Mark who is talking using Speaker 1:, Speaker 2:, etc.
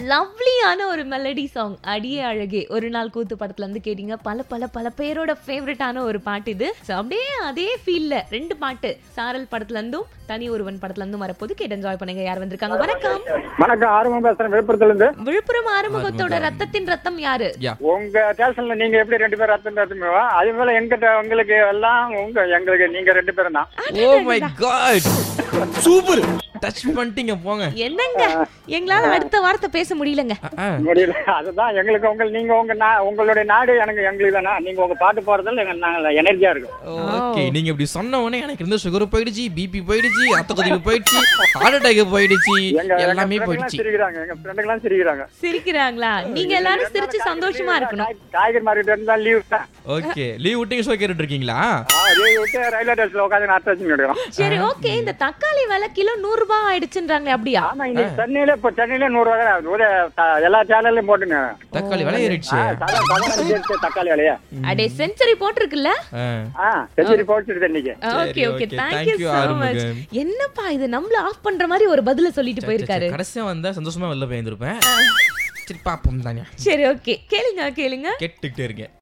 Speaker 1: லவ்லியான ஒரு melody song அடியே அழகே ஒரு நாள் கூத்து படத்துல இருந்து கேட்டீங்க பல பல பல பேரோட ஃபேவரட்டான ஒரு பாட்டு இது So, அப்படியே அதே ஃபீல்ல ரெண்டு பாட்டு சாரல் படத்துல இருந்தும் தனி ஒருவன் படத்துல இருந்தும் வரப்போது கேட்டு என்ஜாய் பண்ணுங்க யார் வந்திருக்காங்க வணக்கம்
Speaker 2: வணக்கம் ஆர்வம் பேசுறேன் விழுப்புரத்துல இருந்து
Speaker 1: விழுப்புரம் ஆறுமுகத்தோட ரத்தத்தின் ரத்தம் யாரு
Speaker 3: யா
Speaker 2: உங்க ஸ்டேஷன்ல நீங்க எப்படி ரெண்டு பேரும் ரத்தம் ரத்தமேவா அதே போல எங்கிட்ட உங்களுக்கு எல்லாம் உங்க எங்களுக்கு நீங்க ரெண்டு பேரும் தான்
Speaker 3: oh my God super touch பண்ணிட்டீங்க போங்க
Speaker 1: என்னங்க எங்களால அடுத்த வார்த்தை பேச முடியலங்க
Speaker 3: அ, அ.
Speaker 2: முடியல அதுதான் எங்களுக்கு உங்க நீங்க உங்க நா- உங்களுடைய நாடு எனக்கு எங்களுக்கு தானே நீங்க உங்க பாட்டு போறதுல எங்க நாங்க எனர்ஜியா இருக்கும்
Speaker 3: ஓகே நீங்க இப்படி சொன்ன உடனே எனக்கு இருந்த சுகர் போயிடுச்சு பிபி போயிடுச்சு ரத்த கொதிப்பு போயிடுச்சு ஹார்ட் அட்டாக் போயிடுச்சு
Speaker 2: எங்க
Speaker 3: எல்லாமே
Speaker 2: எங்க
Speaker 3: போயிடுச்சு
Speaker 2: சிரிக்கிறாங்க எங்க ஃப்ரெண்டுங்களாம் சிரிக்கிறாங்க
Speaker 1: சிரிக்கிறாங்களா நீங்க எல்லாரும் சிரிச்சு சந்தோஷமா இருக்கணும்
Speaker 2: காய்- காய்கறி மார்க்கெட் இருந்தா லீவ் தான்
Speaker 3: ஓகே லீவ் விட்டு ஷோ கேட்டுட்டு இருக்கீங்களா
Speaker 2: லீவ் விட்டு ரயில்வே ஸ்டேஷன்ல உட்காந்து அட்டாச்சும் எடுக்கிறோம்
Speaker 1: சரி ஓகே இந்த தக்காளி விலை கிலோ நூறு ரூபாய் ஆயிடுச்சுன்றாங்களே அப்படியா
Speaker 2: ஆமா இங்க சென்னையில இப்ப சென்னையில நூறு ரூபா தான். ஒரு த- எல்லா சேனல்லையும் போட்டுங்க
Speaker 3: தக்காளி விலை ஏறிடுச்சு
Speaker 2: தக்காளி விலையா
Speaker 1: அடே செஞ்சுரி போட்டிருக்குல்ல
Speaker 3: ஆ.
Speaker 2: ஆ செஞ்சுரி போட்டுருது இன்னைக்கு
Speaker 1: ஓகே
Speaker 3: சரி,
Speaker 1: okay
Speaker 3: okay.
Speaker 1: Thank
Speaker 3: Thank
Speaker 1: you
Speaker 3: you,
Speaker 1: so
Speaker 3: Arumugam.
Speaker 1: Much என்னப்பா இது நம்மள ஆஃப் பண்ற மாதிரி ஒரு பதில சொல்லிட்டு போயிருக்காரு
Speaker 3: கடைசியா வந்தா சந்தோஷமா வெளில போயிருந்திருப்பேன் சரி பாப்போம் தானே
Speaker 1: சரி ஓகே கேளுங்க கேளுங்க
Speaker 3: கேட்டுக்கிட்டே இருக்கேன்